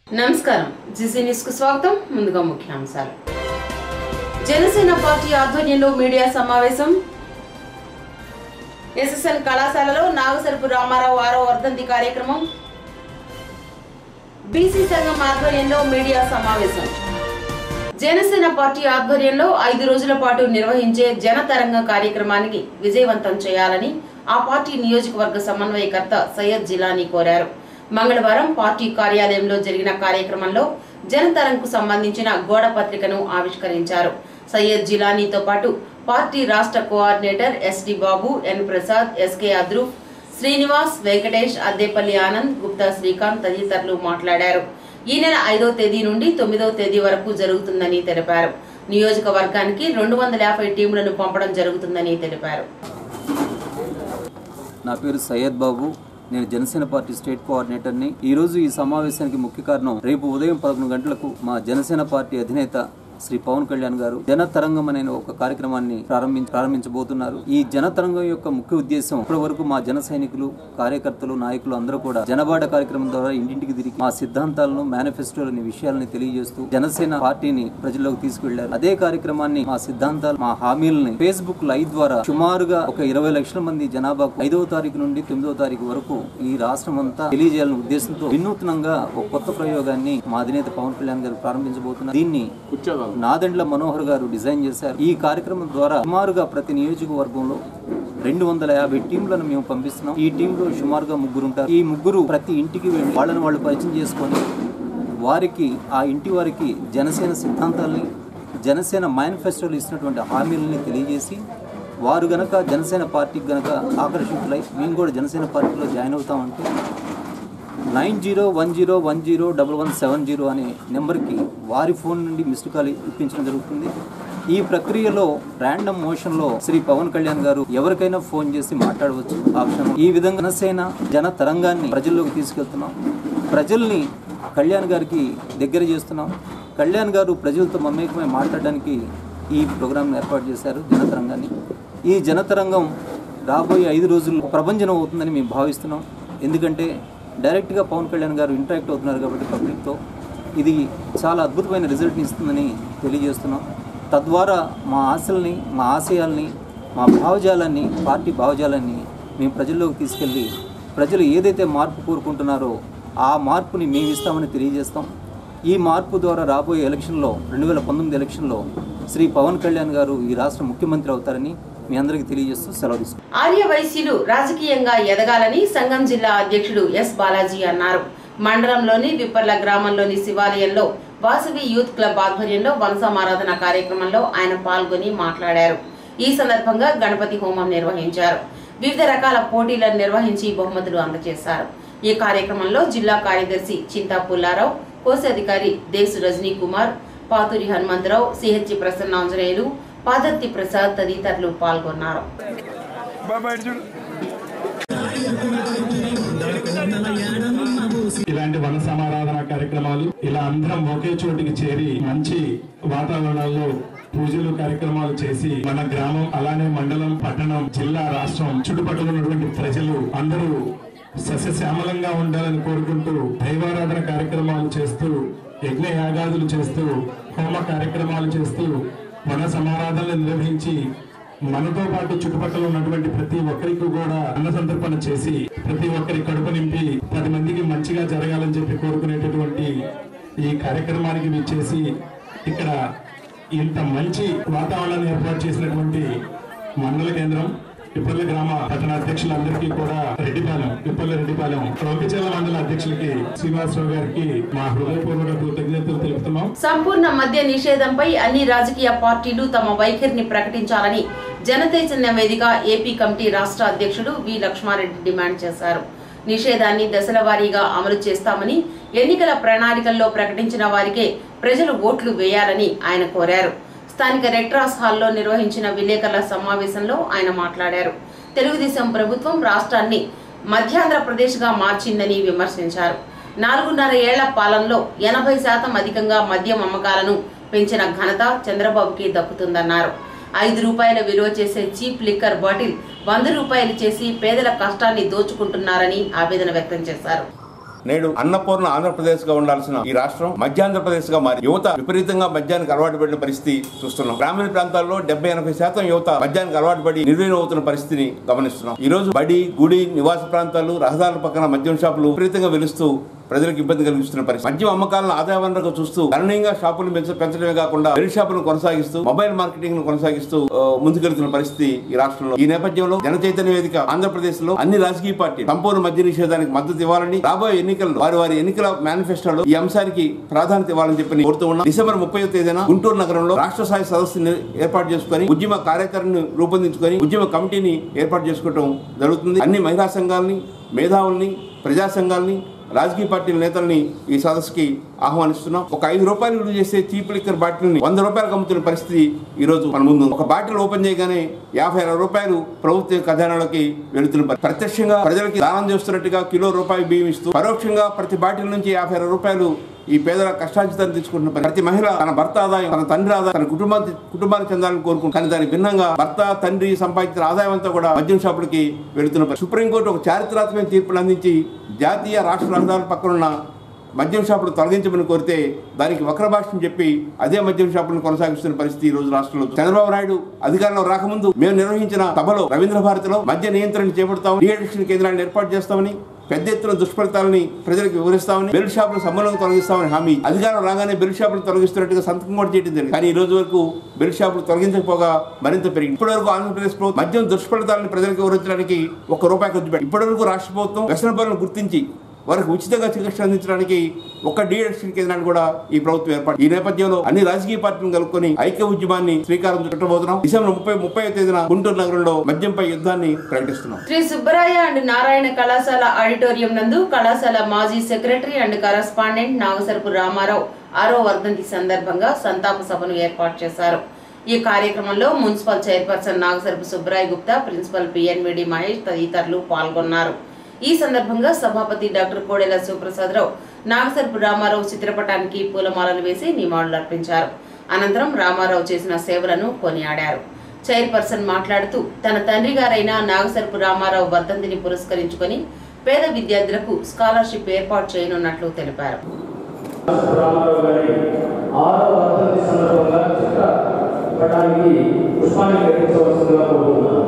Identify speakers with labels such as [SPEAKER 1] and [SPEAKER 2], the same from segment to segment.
[SPEAKER 1] నమస్కారం GC news కు స్వాగతం ముందుగా ముఖ్యాంశాలు జనసేన పార్టీ ఆధ్వర్యంలో మీడియా సమావేశం ఎస్ఎస్ఎన్ కళాశాలలో నాగసరపు రామారావు ఆరో వర్ధంతి కార్యక్రమం బీసీ సంఘం ఆధ్వర్యంలో మీడియా సమావేశం జనసేన పార్టీ ఆధ్వర్యంలో ఐదు రోజుల పాటు నిర్వహించే జనతరంగ కార్యక్రమానికి విజయవంతం చేయాలని ఆ పార్టీ నియోజకవర్గ సమన్వయకర్త సయ్యద్ జిలానీ కోరారు మంగళవారం పార్టీ కార్యాలయంలో జరిగిన కార్యక్రమంలో జనతరంకు సంబంధించిన గోడ పత్రికను ఆవిష్కరించారు సయ్యద్ జిలానీతో పాటు పార్టీ రాష్ట్ర coordinator SD Babu N Prasad SK Adruf Srinivas Venkatesh Addepalli Anand Gupta Srikanth తదితరులు మాట్లాడారు ఈ నెల ఐదో తేదీ నుండి తొమ్మిదో తేదీ వరకు జరుగుతుందని తెలిపారు నియోజకవర్గానికి రెండు వందల యాభై టీంలను పంపడం జరుగుతుందని తెలిపారు
[SPEAKER 2] నా పేరు సయ్యద్ బాబు నేను జనసేన పార్టీ స్టేట్ కోఆర్డినేటర్ని ఈ రోజు ఈ సమావేశానికి ముఖ్య కారణం రేపు ఉదయం పదకొండు గంటలకు మా జనసేన పార్టీ అధినేత శ్రీ పవన్ కళ్యాణ్ గారు జన తరంగం అనే ఒక కార్యక్రమాన్ని ప్రారంభించ ప్రారంభించబోతున్నారు ఈ జన తరంగం యొక్క ముఖ్య ఉద్దేశం ఇప్పటి వరకు మా జన సైనికులు కార్యకర్తలు నాయకులు అందరూ కూడా జనబాట కార్యక్రమం ద్వారా ఇంటింటికి తిరిగి మా సిద్ధాంతాలను మేనిఫెస్టోలని విషయాలని తెలియజేస్తూ జనసేన పార్టీని ప్రజల్లోకి తీసుకెళ్లారు అదే కార్యక్రమాన్ని మా సిద్ధాంతాలు మా హామీలని ఫేస్బుక్ లైవ్ ద్వారా సుమారుగా ఒక ఇరవై లక్షల మంది జనాభాకు ఐదవ తారీఖు నుండి తొమ్మిదవ తారీఖు వరకు ఈ రాష్ట్రం అంతా తెలియజేయాలనే ఉద్దేశంతో వినూత్నంగా ఒక కొత్త ప్రయోగాన్ని మా అధినేత పవన్ కళ్యాణ్ గారు ప్రారంభించబోతున్నారు దీన్ని నాదెండ్ల మనోహర్ గారు డిజైన్ చేశారు ఈ కార్యక్రమం ద్వారా సుమారుగా ప్రతి నియోజకవర్గంలో రెండు వందల యాభై టీంలను మేము పంపిస్తున్నాం ఈ టీంలో సుమారుగా ముగ్గురు ఉంటారు ఈ ముగ్గురు ప్రతి ఇంటికి వెళ్ళి వాళ్ళని వాళ్ళు పరిచయం చేసుకొని వారికి ఆ ఇంటి వారికి జనసేన సిద్ధాంతాలని జనసేన మేనిఫెస్టోలు ఇచ్చినటువంటి హామీలని తెలియజేసి వారు గనక జనసేన పార్టీకి గనక ఆకర్షితులై మేము కూడా జనసేన పార్టీలో జాయిన్ అవుతామంటే nine zero one zero one zero double one seven zero అనే నెంబర్కి వారి ఫోన్ నుండి మిస్డ్ కాల్ ఇప్పించడం జరుగుతుంది ఈ ప్రక్రియలో ర్యాండమ్ మోషన్లో శ్రీ పవన్ కళ్యాణ్ గారు ఎవరికైనా ఫోన్ చేసి మాట్లాడవచ్చు ఆ క్షణం ఈ విధంగా జనసేన జన తరంగాన్ని ప్రజల్లోకి తీసుకెళ్తున్నాం ప్రజల్ని కళ్యాణ్ గారికి దగ్గర చేస్తున్నాం కళ్యాణ్ గారు ప్రజలతో మమేకమై మాట్లాడడానికి ఈ ప్రోగ్రాంను ఏర్పాటు చేశారు జనతరంగాన్ని ఈ జనతరంగం రాబోయే ఐదు రోజుల్లో ప్రపంచం అవుతుందని మేము భావిస్తున్నాం ఎందుకంటే డైరెక్ట్గా పవన్ కళ్యాణ్ గారు ఇంటరాక్ట్ అవుతున్నారు కాబట్టి పబ్లిక్తో ఇది చాలా అద్భుతమైన రిజల్ట్ని ఇస్తుందని తెలియజేస్తున్నాం తద్వారా మా ఆశల్ని మా ఆశయాల్ని మా భావజాలాన్ని పార్టీ భావజాలాన్ని మేము ప్రజల్లోకి తీసుకెళ్ళి ప్రజలు ఏదైతే మార్పు కోరుకుంటున్నారో ఆ మార్పుని మేము ఇస్తామని తెలియజేస్తాం ఈ మార్పు ద్వారా రాబోయే ఎలక్షన్లో రెండు వేల పంతొమ్మిది ఎలక్షన్లో శ్రీ పవన్ కళ్యాణ్ గారు ఈ రాష్ట్ర ముఖ్యమంత్రి అవుతారని మీ అందరికీ తెలియజేస్తూ సెలవు తీసుకుంటాం
[SPEAKER 1] ఆర్య వైశ్యులు రాజకీయంగా ఎదగాలని సంఘం జిల్లా అధ్యక్షుడు ఎస్ బాలాజీ అన్నారు మండలంలోని విప్పర్ల గ్రామంలోని శివాలయంలో వాసవి యూత్ క్లబ్ ఆధ్వర్యంలో వనసమారాధన కార్యక్రమంలో ఆయన పాల్గొని మాట్లాడారు ఈ సందర్భంగా గణపతి హోమం నిర్వహించారు వివిధ రకాల పోటీలను నిర్వహించి బహుమతులు అందజేశారు ఈ కార్యక్రమంలో జిల్లా కార్యదర్శి చింతా పుల్లారావు కోశాధికారి దేశు రజనీ కుమార్ పాతూరి హనుమంతరావు సిహెచ్ ప్రసన్నాంజనేయులు పాదర్తి ప్రసాద్ తదితరులు పాల్గొన్నారు
[SPEAKER 3] ఇలాంటి వన సమారాధన కార్యక్రమాలు ఇలా అందరం ఒకే చోటికి చేరి మంచి వాతావరణంలో పూజలు కార్యక్రమాలు చేసి మన గ్రామం అలానే మండలం పట్టణం జిల్లా రాష్ట్రం చుట్టుపక్కల ఉన్నటువంటి ప్రజలు అందరూ సస్యశ్యామలంగా ఉండాలని కోరుకుంటూ దైవారాధన కార్యక్రమాలు చేస్తూ యజ్ఞ యాగాదులు చేస్తూ హోమ కార్యక్రమాలు చేస్తూ వన సమారాధనలు నిర్వహించి మనతో పాటు చుట్టుపక్కల ఉన్నటువంటి ప్రతి ఒక్కరికి కూడా అన్న సంతర్పణ చేసి ప్రతి ఒక్కరి కడుపు నింపి పది మందికి మంచిగా జరగాలని చెప్పి కోరుకునేటటువంటి ఈ కార్యక్రమానికి విచ్చేసి ఇక్కడ ఇంత మంచి వాతావరణాన్ని ఏర్పాటు చేసినటువంటి మండల కేంద్రం పిప్పర్ల గ్రామ పట్టణ అధ్యక్షులందరికీ కూడా రెడ్డిపాలెం పిప్పర్ల రెడ్డిపాలెం రొంపిచెల్ల మండల అధ్యక్షులకి శ్రీనివాసరావు గారికి మా హృదయపూర్వక కృతజ్ఞతలు తెలుపుతున్నాం
[SPEAKER 1] సంపూర్ణ మద్య నిషేధంపై అన్ని రాజకీయ పార్టీలు తమ వైఖరిని ప్రకటించాలని జనచైతన్య వేదిక ఏపీ కమిటీ రాష్ట్ర అధ్యక్షుడు వి లక్ష్మారెడ్డి డిమాండ్ చేశారు నిషేధాన్ని దశల వారీగా అమలు చేస్తామని ఎన్నికల ప్రణాళికల్లో ప్రకటించిన వారికే ప్రజలు ఓట్లు వేయాలని ఆయన కోరారు స్థానిక రెడ్రాస్ హాల్లో నిర్వహించిన విలేకరుల సమావేశంలో ఆయన మాట్లాడారు తెలుగుదేశం ప్రభుత్వం రాష్ట్రాన్ని మధ్యాంధ్రప్రదేశ్గా మార్చిందని విమర్శించారు నాలుగున్నర ఏళ్ల పాలనలో ఎనభై శాతం అధికంగా మద్యం అమ్మకాలను పెంచిన ఘనత చంద్రబాబుకి దక్కుతుందన్నారు ఐదు రూపాయల విలువ చేసే చీప్ లిక్కర్ బాటిల్ వంద రూపాయలు చేసి పేదల కష్టాన్ని దోచుకుంటున్నారని ఆవేదన వ్యక్తం చేశారు
[SPEAKER 4] నేడు అన్నపూర్ణ ఆంధ్రప్రదేశ్ గా ఉండాల్సిన ఈ రాష్ట్రం మధ్యాంధ్రప్రదేశ్ గా మారి యువత విపరీతంగా మద్యానికి అలవాటు పడిన పరిస్థితి చూస్తున్నాం గ్రామీణ ప్రాంతాల్లో డెబ్బై ఎనభై శాతం యువత మద్యానికి అలవాటు పడి నిర్వీణం అవుతున్న పరిస్థితిని గమనిస్తున్నాం ఈ రోజు బడి గుడి నివాస ప్రాంతాలు రహదారుల పక్కన మద్యం షాపులు విపరీతంగా వెలుస్తూ ప్రజలకు ఇబ్బంది కలిగిస్తున్న పరిస్థితి మద్యం అమ్మకాలను ఆదాయ వనరుగా చూస్తూ గణనీయంగా షాపులు పెంచ పెంచడమే కాకుండా వెల్ షాపులను కొనసాగిస్తూ మొబైల్ మార్కెటింగ్ ను కొనసాగిస్తూ ఆ, ముందుకెళ్తున్న పరిస్థితి ఈ రాష్ట్రంలో ఈ నేపథ్యంలో జన చైతన్య వేదిక ఆంధ్రప్రదేశ్ లో అన్ని రాజకీయ పార్టీ సంపూర్ణ మద్య నిషేధానికి మద్దతు ఇవ్వాలని రాబోయే ఎన్నికల్లో వారి వారి ఎన్నికల మేనిఫెస్టోలో ఈ అంశానికి ప్రాధాన్యత ఇవ్వాలని చెప్పి కోరుతూ ఉన్నాం డిసెంబర్ ముప్పై తేదీన గుంటూరు నగరంలో రాష్ట్ర స్థాయి సదస్సుని ఏర్పాటు చేసుకుని ఉద్యమ కార్యాచరణను రూపొందించుకొని ఉద్యమ కమిటీని ఏర్పాటు చేసుకోవడం జరుగుతుంది అన్ని మహిళా సంఘాలని మేధావుల్ని ప్రజా సంఘాలని రాజకీయ పార్టీల నేతల్ని ఈ సదస్సుకి ఆహ్వానిస్తున్నాం ఒక ఐదు రూపాయలు విలువ చేసే చీప్ లిక్కర్ బాటిల్ని వంద రూపాయలకు అమ్ముతున్న పరిస్థితి ఈ రోజు మన ముందు ఉంది. ఒక బాటిల్ ఓపెన్ చేయగానే యాభై అరవై రూపాయలు ప్రభుత్వ ఖజానాలోకి వెళుతున్న పరిస్థితి. ప్రత్యక్షంగా ప్రజలకి దానం చేస్తున్నట్టుగా కిలో రూపాయి బియ్యం ఇస్తూ పరోక్షంగా ప్రతి బాటిల్ నుంచి యాభై అరవై రూపాయలు ఈ పేదల కష్టార్జితాన్ని తీసుకుంటున్న పరిస్థితి. ప్రతి మహిళ తన భర్త ఆదాయం తన తండ్రి ఆదాయం తన కుటుంబానికి కుటుంబానికి చెందాలని కోరుకుంటుంది కానీ దానికి భిన్నంగా భర్త తండ్రి సంపాదించిన ఆదాయం అంతా కూడా మద్యం షాపులకి వెళుతున్న పరిస్థితి. సుప్రీంకోర్టు ఒక చారిత్రాత్మక తీర్పును అందించి జాతీయ రాష్ట్ర రహదారుల పక్కనున్న మద్యం షాపులు తొలగించమని కోరితే దానికి వక్ర భాషను చెప్పి అదే మద్యం షాపులను కొనసాగిస్తున్న పరిస్థితి ఈ రోజు రాష్ట్రంలో చంద్రబాబు నాయుడు అధికారంలో రాకముందు మేము నిర్వహించిన సభలో రవీంద్ర భారతిలో మద్య నియంత్రణ చేపడతామని డిఅడిక్షన్ కేంద్రాన్ని ఏర్పాటు చేస్తామని పెద్ద ఎత్తున దుష్ఫలితాలని ప్రజలకు వివరిస్తామని బెల్ట్ షాపులు సమూలంగా తొలగిస్తామని హామీ అధికారం రాగానే బెల్ట్ షాపులు తొలగిస్తున్నట్టుగా సంతకం కూడా చేయడం జరిగింది కానీ ఈ రోజు వరకు బెల్ట్ షాపులు తొలగించకపోగా మరింత పెరిగింది ఇప్పటి వరకు ఆంధ్రప్రదేశ్ ప్రభుత్వం మద్యం దుష్ఫలితాలను ప్రజలకు వివరించడానికి ఒక్క రూపాయి ఖర్చు పెట్టి ఇప్పటి వరకు రాష్ట్ర ప్రభుత్వం వ్యసన పనులను గుర్తించి వారికి ఉచితంగా చికిత్స అందించడానికి ఒక డిఎడిక్షన్ కేంద్రాన్ని కూడా ఈ ప్రభుత్వం ఏర్పాటు ఈ నేపథ్యంలో అన్ని రాజకీయ పార్టీలను కలుపుకొని ఐక్య ఉద్యమాన్ని శ్రీకారం చుట్టబోతున్నాం డిసెంబర్ ముప్పై ముప్పై తేదీన గుంటూరు నగరంలో మద్యంపై యుద్ధాన్ని ప్రకటిస్తున్నాం
[SPEAKER 1] శ్రీ సుబ్బరాయ అండ్ నారాయణ కళాశాల ఆడిటోరియం నందు కళాశాల మాజీ secretary and correspondent Nagasarapu Rama Rao ఆరో వర్ధంతి సందర్భంగా సంతాప సభను ఏర్పాటు చేశారు ఈ కార్యక్రమంలో municipal chairperson Nagasarapu Subbaraya Gupta principal PNVD Mahesh తదితరులు పాల్గొన్నారు ఈ సందర్భంగా సభాపతి డాక్టర్ కోడెల శివప్రసాదరావు నాగసరపు రామారావు చిత్రపటానికి పూలమాలలు వేసి నివాళులర్పించారు అనంతరం రామారావు చేసిన సేవలను కొనియాడారు చైర్పర్సన్ మాట్లాడుతూ తన తండ్రి గారైన నాగసరపు రామారావు వర్ధంతిని పురస్కరించుకొని పేద విద్యార్థులకు స్కాలర్షిప్ ఏర్పాటు చేయనున్నట్లు తెలిపారు
[SPEAKER 5] రామారావు గారి ఆరో వర్ధంతి సందర్భంగా చిత్ర పటానికి పుష్పాన్ని గ్రహించవలసిందిగా కోరుతున్నాను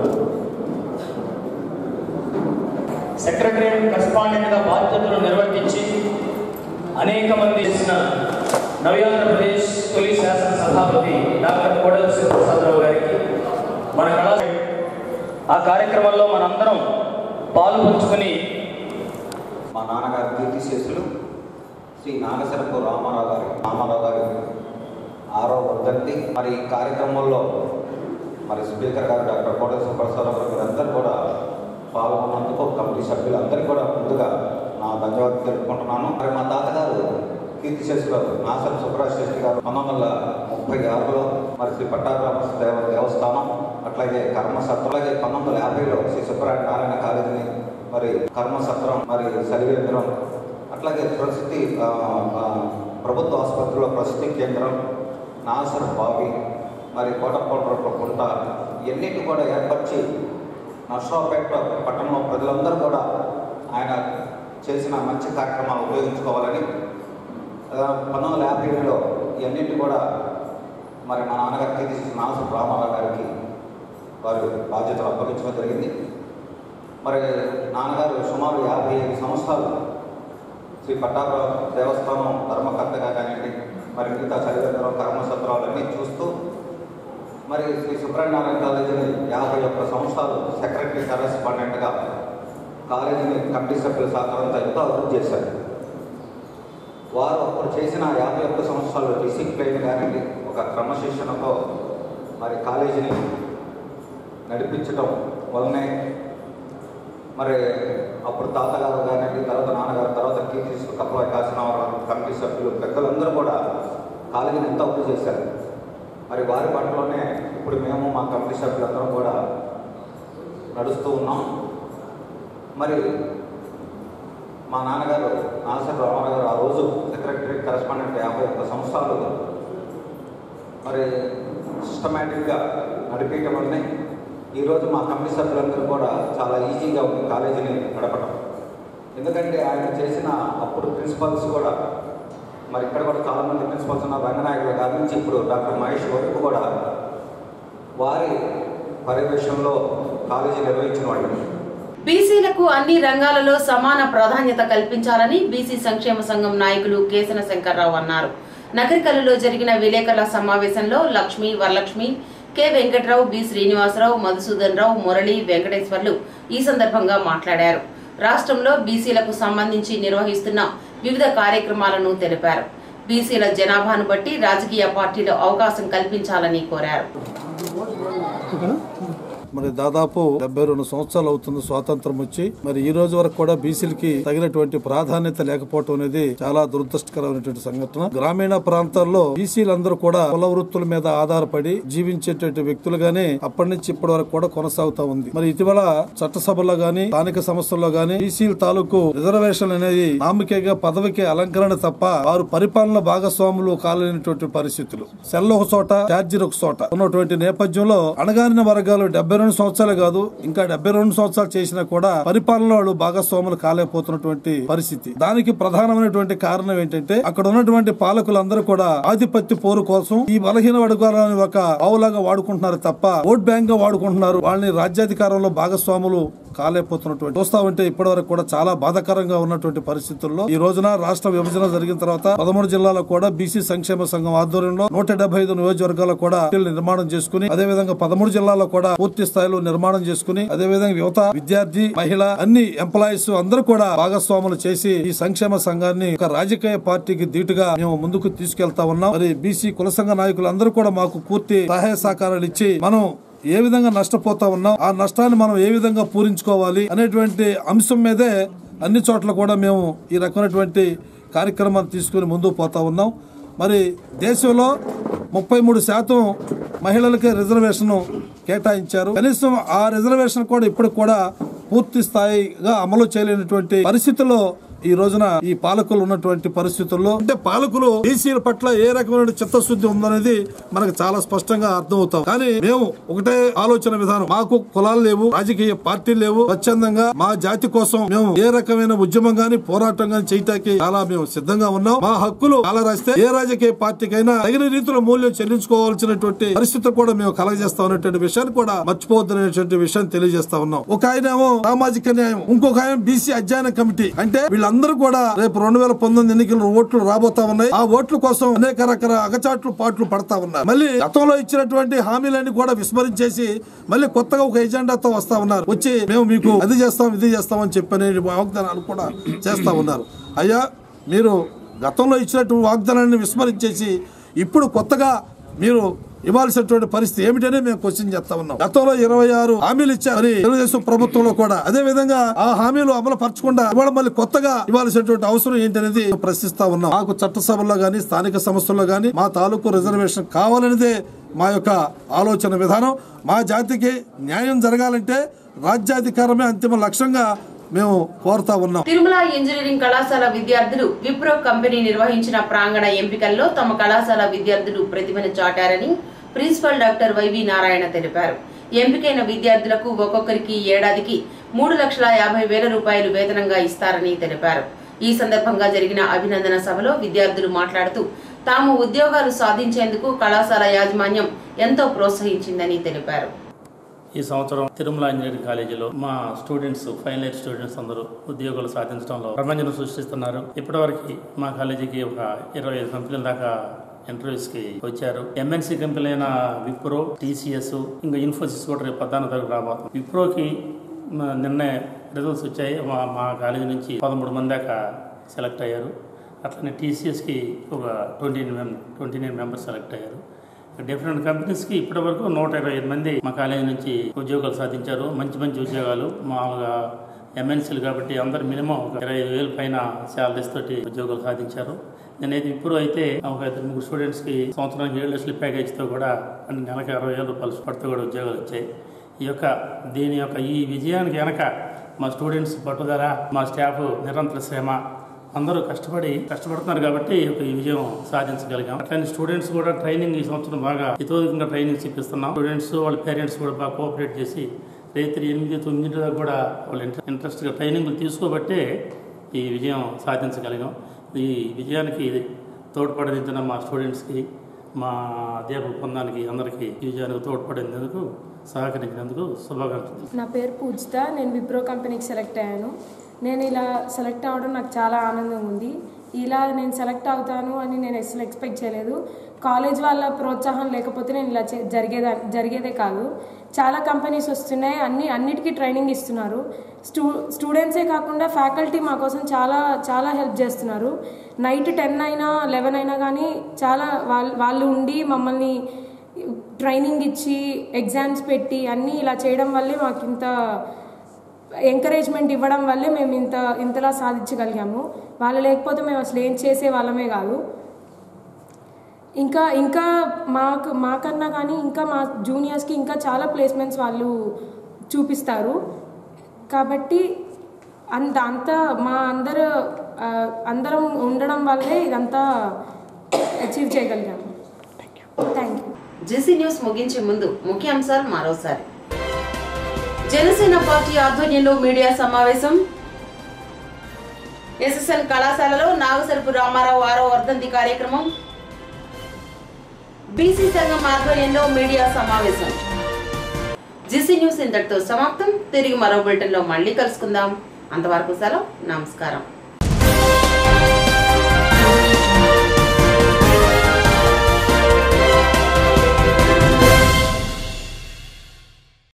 [SPEAKER 5] సెక్రటరీ కరస్పాండెంట్గా బాధ్యతలు నిర్వర్తించి అనేక మంది చేసిన నవ్యాంధ్రప్రదేశ్ తొలి శాసన సభాపతి డాక్టర్ కోడల శివప్రసాదరావు గారికి మన కళా ఆ కార్యక్రమంలో మనందరం పాలు పంచుకొని
[SPEAKER 6] మా నాన్నగారి కీర్తిశేషులు శ్రీ నాగసరపు రామారావు గారి రామారావు గారి ఆరో వర్ధంతి మరి ఈ కార్యక్రమంలో మరి స్పీకర్ గారు డాక్టర్ కోట సుప్రసాదరావు గారు మీరందరూ కూడా పాల్గొన్నందుకు కమిటీ సభ్యులందరికీ కూడా ముందుగా నా ధన్యవాదాలు తెలుపుకుంటున్నాను మరి మా తాతగారు కీర్తిశేషులు నాసర్ సుబ్రాజ్ శెట్టి గారు పంతొమ్మిది వందల ముప్పై ఆరులో మరి శ్రీ పట్టాభిరామ దేవ దేవస్థానం అట్లాగే కర్మసత్రం అలాగే పంతొమ్మిది వందల యాభైలో శ్రీ సుబ్బరాయ నారాయణ కాలేజీని మరి కర్మసత్రం మరి సరివేంద్రం అట్లాగే ప్రసిద్ధి ఆ, ఆ, ప్రభుత్వ ఆసుపత్రిలో ప్రసిద్ధి కేంద్రం నాసర్ బావి మరి కోటప్పల కుంట ఇవన్నిటి కూడా ఏర్పరిచి నర్సరావుపేట పట్టణంలో ప్రజలందరూ కూడా ఆయన చేసిన మంచి కార్యక్రమాలు ఉపయోగించుకోవాలని ఆ, పంతొమ్మిది వందల యాభై ఏడులో ఇవన్నిటి కూడా మరి మా నాన్నగారికి తీసి నాసు రామారావు గారికి వారు బాధ్యతలు అప్పగించడం జరిగింది మరి నాన్నగారు సుమారు యాభై ఐదు సంవత్సరాలు శ్రీ పట్టాపురం దేవస్థానం ధర్మకర్తగా కానివ్వండి మరి మిగతా చరిత్రం కర్మసత్రాలు అన్నీ చూస్తూ మరి శ్రీ సుబ్రహ్మణ్య కాలేజీని యాభై ఒక్క సంవత్సరాలు సెక్రటరీ కరెస్పాండెంట్గా కాలేజీని కమిటీ సభ్యుల సహకారంతో ఎంతో అభివృద్ధి చేశారు వారు అప్పుడు చేసిన యాభై ఒక్క సంవత్సరాలు డిసిప్లైన్ కానివ్వండి ఒక క్రమశిక్షణతో మరి కాలేజీని నడిపించడం వల్లనే మరి అప్పుడు తాతగారు కానివ్వండి తర్వాత నాన్నగారు తర్వాత కీర్తి కప్పల కాసినవరం కమిటీ సభ్యులు పెద్దలందరూ కూడా కాలేజీని ఎంతో అభివృద్ధి చేశారు మరి వారి పట్లలోనే ఇప్పుడు మేము మా కమిటీ సభ్యులందరం కూడా నడుస్తూ ఉన్నాం మరి మా నాన్నగారు నాసర్ రామారావు గారు ఆ రోజు సెక్రటరీ కరెస్పాండెంట్ యాభై ఒక్క సంవత్సరాలు మరి సిస్టమేటిక్గా నడిపించడం వల్లనే ఈరోజు మా కమిటీ సభ్యులందరూ కూడా చాలా ఈజీగా ఉంది కాలేజీని నడపడం ఎందుకంటే ఆయన చేసిన అప్పుడు ప్రిన్సిపల్స్ కూడా మరి ఇక్కడ కూడా చాలామంది ప్రిన్సిపల్స్ ఉన్నారు రంగనాయకుల గారి నుంచి ఇప్పుడు డాక్టర్ మహేష్ వరకు కూడా వారి పర్యవేక్షణలో కాలేజీ నిర్వహించిన వాళ్ళు
[SPEAKER 1] బీసీలకు అన్ని రంగాలలో సమాన ప్రాధాన్యత కల్పించాలని బీసీ సంక్షేమ సంఘం నాయకులు కేసన శంకర్రావు అన్నారు నగరికల్లులో జరిగిన విలేకరుల సమావేశంలో లక్ష్మి వరలక్ష్మి కె వెంకట్రావు బి శ్రీనివాసరావు మధుసూదన్ రావు మురళి వెంకటేశ్వర్లు ఈ సందర్భంగా మాట్లాడారు రాష్ట్రంలో బీసీలకు సంబంధించి నిర్వహిస్తున్న వివిధ కార్యక్రమాలను తెలిపారు బీసీల జనాభాను బట్టి రాజకీయ పార్టీలు అవకాశం కల్పించాలని కోరారు
[SPEAKER 7] మరి దాదాపు డెబ్బై రెండు సంవత్సరాలు అవుతుంది స్వాతంత్రం వచ్చి మరి ఈ రోజు వరకు కూడా బీసీలకి తగినటువంటి ప్రాధాన్యత లేకపోవటం అనేది చాలా దురదృష్టకరమైనటువంటి సంఘటన గ్రామీణ ప్రాంతాల్లో బీసీలందరూ కూడా కుల వృత్తుల మీద ఆధారపడి జీవించేటువంటి వ్యక్తులుగానే అప్పటి నుంచి ఇప్పటి వరకు కూడా కొనసాగుతా ఉంది మరి ఇటీవల చట్టసభలో గాని స్థానిక సంస్థల్లో గాని బీసీల తాలూకు రిజర్వేషన్ అనేది నామికేగా పదవికి అలంకరణ తప్ప వారు పరిపాలన భాగస్వాములు కాలేనటువంటి పరిస్థితులు సెల్ ఒక చోట ఛార్జీలు ఒక చోట ఉన్నటువంటి నేపథ్యంలో అణగారిన వర్గాలు డెబ్బై రెండు సంవత్సరాలు కాదు ఇంకా డెబ్బై రెండు సంవత్సరాలు చేసినా కూడా పరిపాలన వాళ్ళు భాగస్వాములు కాలేకపోతున్నటువంటి పరిస్థితి దానికి ప్రధానమైనటువంటి కారణం ఏంటంటే అక్కడ ఉన్నటువంటి పాలకులందరూ కూడా ఆధిపత్య పోరు కోసం ఈ బలహీన వర్గాలని ఒక ఆవులాగా వాడుకుంటున్నారు తప్ప ఓట్ బ్యాంక్ గా వాడుకుంటున్నారు వాళ్ళని రాజ్యాధికారంలో భాగస్వాములు కాలేకపోతున్నటువంటి చూస్తా ఉంటే ఇప్పటి వరకు కూడా చాలా బాధాకరంగా ఉన్నటువంటి పరిస్థితుల్లో ఈ రోజున రాష్ట్ర విభజన జరిగిన తర్వాత పదమూడు జిల్లాలో కూడా బీసీ సంక్షేమ సంఘం ఆధ్వర్యంలో నూట డెబ్బై ఐదు నియోజకవర్గాల్లో కూడా పార్టీలు నిర్మాణం చేసుకుని అదే విధంగా పదమూడు జిల్లాల్లో కూడా పూర్తి స్థాయిలో నిర్మాణం చేసుకుని అదే విధంగా యువత విద్యార్థి మహిళ అన్ని ఎంప్లాయీస్ అందరూ కూడా భాగస్వాములు చేసి ఈ సంక్షేమ సంఘాన్ని ఒక రాజకీయ పార్టీకి ధీటుగా మేము ముందుకు తీసుకెళ్తా ఉన్నాం మరి బీసీ కుల సంఘ నాయకులందరూ కూడా మాకు పూర్తి సహాయ సహకారాలు ఇచ్చి మనం ఏ విధంగా నష్టపోతా ఉన్నాం ఆ నష్టాన్ని మనం ఏ విధంగా పూరించుకోవాలి అనేటువంటి అంశం మీదే అన్ని చోట్ల కూడా మేము ఈ రకమైనటువంటి కార్యక్రమాన్ని తీసుకుని ముందుకు పోతా ఉన్నాం మరి దేశంలో ముప్పై మూడు శాతం మహిళలకి రిజర్వేషన్ కేటాయించారు కనీసం ఆ రిజర్వేషన్ కూడా ఇప్పుడు కూడా పూర్తి స్థాయిగా అమలు చేయలేనటువంటి పరిస్థితుల్లో ఈ రోజున ఈ పాలకులు ఉన్నటువంటి పరిస్థితుల్లో అంటే పాలకులు బీసీల పట్ల ఏ రకమైన చిత్తశుద్ధి ఉందనేది మనకు చాలా స్పష్టంగా అర్థమవుతాం కానీ మేము ఒకటే ఆలోచన విధానం మాకు కులాలు లేవు రాజకీయ పార్టీలు లేవు స్వచ్ఛందంగా మా జాతి కోసం మేము ఏ రకమైన ఉద్యమం గాని పోరాటం గాని చేయటానికి చాలా మేము సిద్ధంగా ఉన్నాం మా హక్కులు చాలా రాస్తే ఏ రాజకీయ పార్టీకైనా తగిన రీతిలో మూల్యం చెల్లించుకోవాల్సినటువంటి పరిస్థితి కూడా మేము కలగజేస్తా ఉన్నటువంటి విషయాన్ని కూడా మర్చిపోవద్దనేటువంటి విషయాన్ని తెలియజేస్తా ఉన్నాం ఒక ఆయన ఏమో సామాజిక న్యాయం ఇంకొక ఆయన బీసీ అధ్యయన కమిటీ అంటే వీళ్ళందరూ కూడా రేపు రెండు వేల పంతొమ్మిది ఎన్నికల ఓట్లు రాబోతా ఉన్నాయి ఆ ఓట్ల కోసం అనేక రకాల అగచాట్లు పాట్లు పడతా ఉన్నారు మళ్ళీ గతంలో ఇచ్చినటువంటి హామీలన్నీ కూడా విస్మరించేసి మళ్ళీ కొత్తగా ఒక ఎజెండాతో వస్తా ఉన్నారు వచ్చి మేము మీకు అది చేస్తాం ఇది చేస్తాం అని చెప్పనే వాగ్దానాలు కూడా చేస్తా ఉన్నారు అయ్యా మీరు గతంలో ఇచ్చినటువంటి వాగ్దానాన్ని విస్మరించేసి ఇప్పుడు కొత్తగా మీరు ఇవ్వాల్సినటువంటి పరిస్థితి ఏమిటనే మేము క్వశ్చన్ చేస్తా ఉన్నాం గతంలో ఇరవై ఆరు హామీలు ఇచ్చారు మరి తెలుగుదేశం ప్రభుత్వంలో కూడా అదే విధంగా ఆ హామీలు అమలు పరచకుండా ఇవాళ మళ్ళీ కొత్తగా ఇవ్వాల్సినటువంటి అవసరం ఏంటనేది ప్రశ్నిస్తా ఉన్నాం మాకు చట్టసభల్లో గానీ స్థానిక సంస్థల్లో గానీ మా తాలూకు రిజర్వేషన్ కావాలనేదే మా యొక్క ఆలోచన విధానం మా జాతికి న్యాయం జరగాలంటే రాజ్యాధికారమే అంతిమ లక్ష్యంగా మేము కోరుతా ఉన్నాం
[SPEAKER 1] తిరుమల ఇంజనీరింగ్ కళాశాల విద్యార్థులు విప్రో కంపెనీ నిర్వహించిన ప్రాంగణ ఎంపికల్లో తమ కళాశాల విద్యార్థులు ప్రతిభను చాటారని ప్రిన్సిపల్ డాక్టర్ వైవి నారాయణ తెలిపారు ఎంపికైన విద్యార్థులకు ఒక్కొక్కరికి ఏడాదికి మూడు లక్షల యాభై వేల రూపాయలు వేతనంగా ఇస్తారని తెలిపారు ఈ సందర్భంగా జరిగిన అభినందన సభలో విద్యార్థులు మాట్లాడుతూ తాము ఉద్యోగాలు సాధించేందుకు కళాశాల యాజమాన్యం ఎంతో ప్రోత్సహించిందని తెలిపారు
[SPEAKER 8] ఈ సంవత్సరం తిరుమల ఇంజనీరింగ్ కాలేజీలో మా స్టూడెంట్స్ ఫైనల్ ఇయర్ స్టూడెంట్స్ అందరూ ఉద్యోగాలు సాధించడంలో ప్రపంచం సృష్టిస్తున్నారు ఇప్పటివరకు మా కాలేజీకి ఒక ఇరవై ఐదు కంపెనీల దాకా ఇంటర్వ్యూస్కి వచ్చారు ఎంఎన్సీ కంపెనీ అయిన విప్రో టీసీఎస్ ఇంకా ఇన్ఫోసిస్ కూడా రేపు పద్నాలుగు తారీఖు రాబోతుంది విప్రోకి మ- నిన్నే రిజల్ట్స్ వచ్చాయి మా మా కాలేజీ నుంచి పదమూడు మంది దాకా సెలెక్ట్ అయ్యారు అట్లనే టీసీఎస్కి ఒక ట్వంటీ మెం ట్వంటీ నైన్ మెంబర్స్ సెలెక్ట్ అయ్యారు డిఫరెంట్ కంపెనీస్కి ఇప్పటి వరకు నూట ఇరవై ఐదు మంది మా కాలేజీ నుంచి ఉద్యోగాలు సాధించారు మంచి మంచి ఉద్యోగాలు మామూలుగా ఎంఎన్సీలు కాబట్టి అందరు మినిమం ఒక ఇరవై ఐదు వేల పైన శాలరీస్ తోటి ఉద్యోగాలు సాధించారు నేనైతే ఇప్పుడు అయితే ఒక ఇద్దరు ముగ్గురు స్టూడెంట్స్కి సంవత్సరానికి ఏడు లక్షల ప్యాకేజ్తో కూడా అంటే నెలకి అరవై వేల రూపాయలు పడితే కూడా ఉద్యోగాలు వచ్చాయి ఈ యొక్క దీని యొక్క ఈ విజయానికి వెనక మా స్టూడెంట్స్ పట్టుదల మా స్టాఫ్ నిరంతర శ్రమ అందరూ కష్టపడి కష్టపడుతున్నారు కాబట్టి ఈ యొక్క ఈ విజయం సాధించగలిగాం అట్లనే స్టూడెంట్స్ కూడా ట్రైనింగ్ ఈ సంవత్సరం బాగా ఇతోధికంగా ట్రైనింగ్ ఇప్పిస్తున్నాం స్టూడెంట్స్ వాళ్ళ పేరెంట్స్ కూడా బాగా కోఆపరేట్ చేసి రైతులు ఎనిమిది తొమ్మిది దాకా కూడా వాళ్ళు ఇంట్రెస్ట్గా ట్రైనింగ్లు తీసుకోబట్టే ఈ విజయం సాధించగలిగాం ఈ విజయానికి తోడ్పడిన మా స్టూడెంట్స్కి మా అధ్యాపక బృందానికి అందరికీ ఈ విజయానికి తోడ్పడినందుకు సహకరించినందుకు శుభాకాంక్షలు
[SPEAKER 9] నా పేరు పూజిత నేను విప్రో కంపెనీకి సెలెక్ట్ అయ్యాను నేను ఇలా సెలెక్ట్ అవ్వడం నాకు చాలా ఆనందంగా ఉంది ఇలా నేను సెలెక్ట్ అవుతాను అని నేను అసలు ఎక్స్పెక్ట్ చేయలేదు కాలేజ్ వాళ్ళ ప్రోత్సాహం లేకపోతే నేను ఇలా చే- జరిగేదా జరిగేదే కాదు చాలా కంపెనీస్ వస్తున్నాయి అన్ని అన్నిటికీ ట్రైనింగ్ ఇస్తున్నారు స్టూ స్టూడెంట్సే కాకుండా ఫ్యాకల్టీ మా కోసం చాలా చాలా హెల్ప్ చేస్తున్నారు నైట్ టెన్ అయినా లెవెన్ అయినా కానీ చాలా వాళ్ళు వాళ్ళు ఉండి మమ్మల్ని ట్రైనింగ్ ఇచ్చి ఎగ్జామ్స్ పెట్టి అన్నీ ఇలా చేయడం వల్లే మాకు ఇంత ఎంకరేజ్మెంట్ ఇవ్వడం వల్లే మేము ఇంత ఇంతలా సాధించగలిగాము వాళ్ళు లేకపోతే మేము అసలు ఏం చేసే వాళ్ళమే కాదు ఇంకా ఇంకా మాకు మాకన్నా కానీ ఇంకా మా జూనియర్స్కి ఇంకా చాలా ప్లేస్మెంట్స్ వాళ్ళు చూపిస్తారు కాబట్టి అంత అంతా మా అందరు ఆ, అందరం ఉండడం వల్లే ఇదంతా అచీవ్ చేయగలిగాము థ్యాంక్ యూ
[SPEAKER 1] జెసి న్యూస్ ముగించే ముందు ముఖ్య అంశాలు మరోసారి జనసేన పార్టీ ఆధ్వర్యంలో మీడియా సమావేశం ఎస్ఎస్ఎన్ కళాశాలలో నాగసరపు రామారావు ఆరో వర్ధంతి కార్యక్రమం బీసీ సంఘం ఆధ్వర్యంలో మీడియా సమావేశం జిసి న్యూస్ ఇంతటితో సమాప్తం తిరిగి మరో బులెటిన్లో మళ్ళీ కలుసుకుందాం అంతవరకు సెలవు నమస్కారం